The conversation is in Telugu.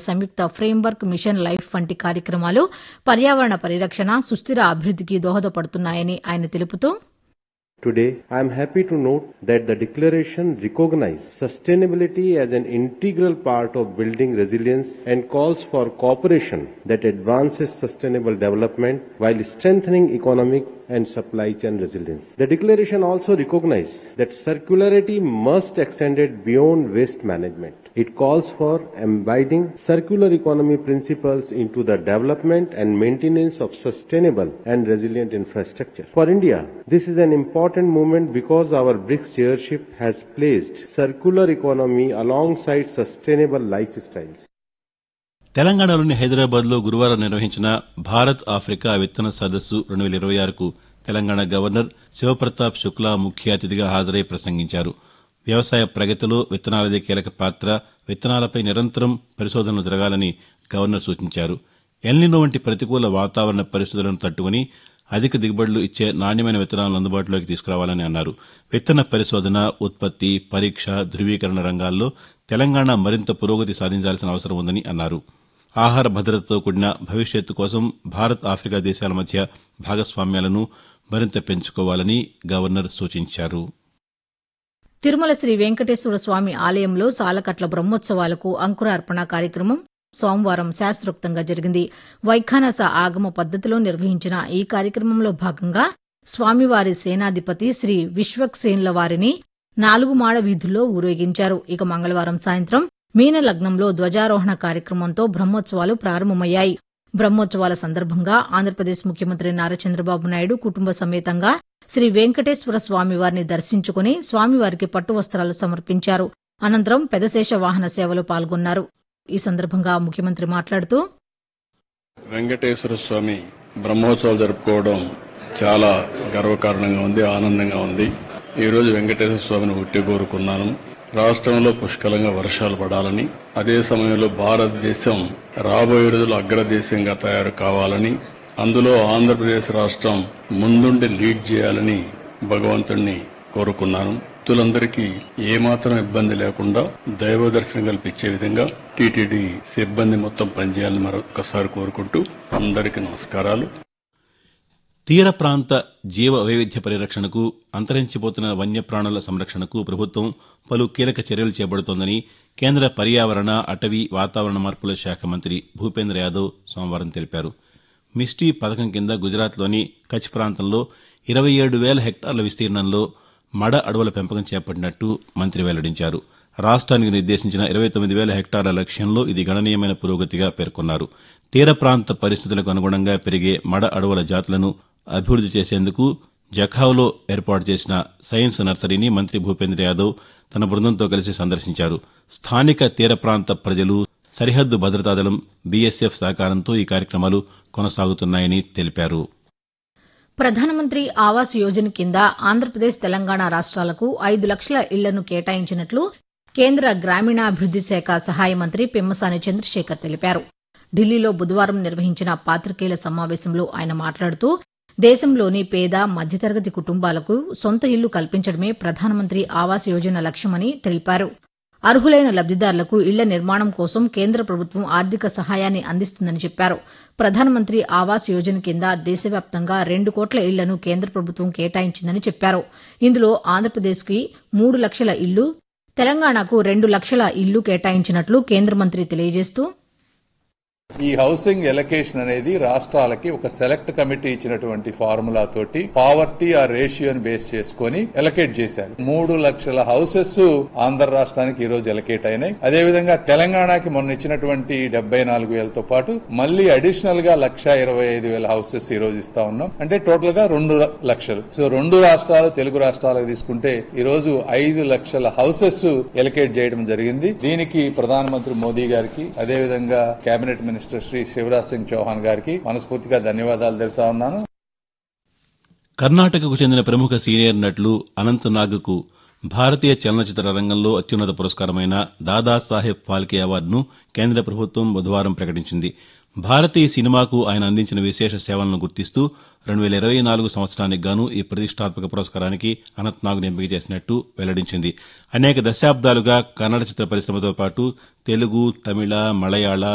సంయుక్త ఫ్రేమ్వర్క్ మిషన్ లైఫ్ వంటి కార్యక్రమాలు పర్యావరణ పరిరక్షణ సుస్థిర అభివృద్దికి దోహదపడుతున్నాయని ఆయన తెలుపుతూ Today, I am happy to note that the declaration recognizes sustainability as an integral part of building resilience and calls for cooperation that advances sustainable development while strengthening economic and supply chain resilience. The declaration also recognizes that circularity must extend it beyond waste management. It calls for embedding circular economy principles into the development and maintenance of sustainable and resilient infrastructure. For India, this is an important moment because our BRICS chairship has placed circular economy alongside sustainable lifestyles. తెలంగాణలోని హైదరాబాద్లో గురువారం నిర్వహించిన భారత్ ఆఫ్రికా విత్తన సదస్సు రెండు వేల ఇరవై ఆరుకు తెలంగాణ గవర్నర్ శివప్రతాప్ శుక్లా ముఖ్య అతిథిగా హాజరై ప్రసంగించారు వ్యవసాయ ప్రగతిలో విత్తనాలదే కీలక పాత్ర విత్తనాలపై నిరంతరం పరిశోధనలు జరగాలని గవర్నర్ సూచించారు ఎల్నినో వంటి ప్రతికూల వాతావరణ పరిస్థితులను తట్టుకుని అధిక దిగుబడులు ఇచ్చే నాణ్యమైన విత్తనాలను అందుబాటులోకి తీసుకురావాలని అన్నారు విత్తన పరిశోధన ఉత్పత్తి పరీక్ష ధృవీకరణ రంగాల్లో తెలంగాణ మరింత పురోగతి సాధించాల్సిన అవసరం ఉందని అన్నారు ఆహార భద్రతతో కూడిన భవిష్యత్తు కోసం భారత్ ఆఫ్రికా దేశాల మధ్య భాగస్వామ్యాలను మరింత పెంచుకోవాలని గవర్నర్ సూచించారు తిరుమల శ్రీ వెంకటేశ్వర స్వామి ఆలయంలో సాలకట్ల బ్రహ్మోత్సవాలకు అంకురార్పణ కార్యక్రమం సోమవారం శాస్త్రోక్తంగా జరిగింది వైఖానస ఆగమ పద్దతిలో నిర్వహించిన ఈ కార్యక్రమంలో భాగంగా స్వామివారి సేనాధిపతి శ్రీ విశ్వక్సేన్ల వారిని నాలుగు మాడ వీధుల్లో ఊరేగించారు ఇక మంగళవారం సాయంత్రం మీన లగ్నంలో ధ్వజారోహణ కార్యక్రమంతో బ్రహ్మోత్సవాలు ప్రారంభమయ్యాయి బ్రహ్మోత్సవాల సందర్భంగా ఆంధ్రప్రదేశ్ ముఖ్యమంత్రి నారా చంద్రబాబు నాయుడు కుటుంబ సమేతంగా శ్రీ వెంకటేశ్వర స్వామివారిని దర్శించుకుని స్వామివారికి పట్టు వస్త్రాలు సమర్పించారు అనంతరం పెదశేష వాహన సేవలో పాల్గొన్నారు ఈ సందర్భంగా ముఖ్యమంత్రి మాట్లాడుతూ వెంకటేశ్వర స్వామి బ్రహ్మోత్సవాలు జరుపుకోవడం చాలా గర్వకారణంగా ఉంది ఆనందంగా ఉంది ఈ రోజు వెంకటేశ్వర స్వామిని ఉట్టి కోరుకున్నాను రాష్ట్రంలో పుష్కలంగా వర్షాలు పడాలని అదే సమయంలో భారతదేశం రాబోయే రోజుల్లో అగ్రదేశంగా తయారు కావాలని అందులో ఆంధ్రప్రదేశ్ రాష్ట్రం ముందుండి లీడ్ చేయాలని భగవంతుణ్ణి కోరుకున్నాను భక్తులందరికీ ఏమాత్రం ఇబ్బంది లేకుండా దైవ దర్శనం కల్పించే విధంగా టీటీడీ సిబ్బంది మొత్తం పనిచేయాలని మరొకసారి కోరుకుంటూ అందరికీ నమస్కారాలు తీర ప్రాంత జీవ వైవిధ్య పరిరక్షణకు అంతరించిపోతున్న వన్యప్రాణుల సంరక్షణకు ప్రభుత్వం పలు కీలక చర్యలు చేపడుతోందని కేంద్ర పర్యావరణ అటవీ వాతావరణ మార్పుల శాఖ మంత్రి భూపేంద్ర యాదవ్ సోమవారం తెలిపారు మిస్టీ పథకం కింద గుజరాత్లోని కచ్ ప్రాంతంలో ఇరవై ఏడు వేల హెక్టార్ల విస్తీర్ణంలో మడ అడవుల పెంపకం చేపట్టినట్టు మంత్రి వెల్లడించారు రాష్ట్రానికి నిర్దేశించిన ఇరవై తొమ్మిది వేల హెక్టార్ల లక్ష్యంలో ఇది గణనీయమైన పురోగతిగా పేర్కొన్నారు తీర ప్రాంత పరిస్థితులకు అనుగుణంగా పెరిగే మడ అడవుల జాతులను అభివృద్ది చేసేందుకు జఖావ్లో ఏర్పాటు చేసిన సైన్స్ నర్సరీని మంత్రి భూపేంద్ర యాదవ్ తన బృందంతో కలిసి సందర్శించారు స్థానిక తీర ప్రాంత ప్రజలు సరిహద్దు భద్రతా దళం బీఎస్ఎఫ్ సహకారంతో ఈ కార్యక్రమాలు కొనసాగుతున్నాయని తెలిపారు ప్రధానమంత్రి ఆవాస్ యోజన కింద ఆంధ్రప్రదేశ్ తెలంగాణ రాష్ట్రాలకు ఐదు లక్షల ఇళ్లను కేటాయించినట్లు కేంద్ర గ్రామీణాభివృద్ది శాఖ సహాయ మంత్రి పెమ్మసాని చంద్రశేఖర్ తెలిపారు ఢిల్లీలో బుధవారం నిర్వహించిన పాతికేయుల సమావేశంలో ఆయన మాట్లాడుతూ దేశంలోని పేద మధ్యతరగతి కుటుంబాలకు సొంత ఇల్లు కల్పించడమే ప్రధానమంత్రి ఆవాస్ యోజన లక్ష్యమని తెలిపారు అర్హులైన లబ్దిదారులకు ఇళ్ల నిర్మాణం కోసం కేంద్ర ప్రభుత్వం ఆర్థిక సహాయాన్ని అందిస్తుందని చెప్పారు ప్రధానమంత్రి ఆవాస్ యోజన కింద దేశవ్యాప్తంగా రెండు కోట్ల ఇళ్లను కేంద్ర ప్రభుత్వం కేటాయించిందని చెప్పారు ఇందులో ఆంధ్రప్రదేశ్కి మూడు లక్షల ఇళ్లు తెలంగాణకు రెండు లక్షల ఇళ్లు కేటాయించినట్లు కేంద్ర మంత్రి తెలియజేస్తూ ఈ హౌసింగ్ ఎలకేషన్ అనేది రాష్ట్రాలకి ఒక సెలెక్ట్ కమిటీ ఇచ్చినటువంటి ఫార్ములా తోటి పావర్టీ ఆ రేషియోని బేస్ చేసుకొని ఎలకేట్ చేశారు మూడు లక్షల హౌసెస్ ఆంధ్ర రాష్ట్రానికి ఈ రోజు ఎలకేట్ అయినాయి అదేవిధంగా తెలంగాణకి మొన్న ఇచ్చినటువంటి డెబ్బై నాలుగు వేలతో పాటు మళ్ళీ అడిషనల్ గా లక్ష ఇరవై ఐదు వేల హౌసెస్ ఈ రోజు ఇస్తా ఉన్నాం అంటే టోటల్ గా రెండు లక్షలు సో రెండు రాష్ట్రాలు తెలుగు రాష్ట్రాలకు తీసుకుంటే ఈ రోజు ఐదు లక్షల హౌసెస్ ఎలకేట్ చేయడం జరిగింది దీనికి ప్రధానమంత్రి మోదీ గారికి అదేవిధంగా కేబినెట్ మినిస్టర్ శ్రీ శివరాజ్ సింగ్ చౌహాన్ గారికి మనస్ఫూర్తిగా ధన్యవాదాలు తెలుపుతా ఉన్నాను కర్ణాటకకు చెందిన ప్రముఖ సీనియర్ నటులు అనంత్ నాగ్కు భారతీయ చలనచిత్ర రంగంలో అత్యున్నత పురస్కారమైన దాదాసాహెబ్ ఫాల్కే అవార్డును కేంద్ర ప్రభుత్వం బుధవారం ప్రకటించింది భారతీయ సినిమాకు ఆయన అందించిన విశేష సేవలను గుర్తిస్తూ రెండు వేల ఇరవై నాలుగు సంవత్సరానికి గాను ఈ ప్రతిష్టాత్మక పురస్కారానికి అనంత్ నాగ్ను ఎంపిక చేసినట్టు వెల్లడించింది అనేక దశాబ్దాలుగా కన్నడ చిత్ర పరిశ్రమతో పాటు తెలుగు తమిళ మలయాళ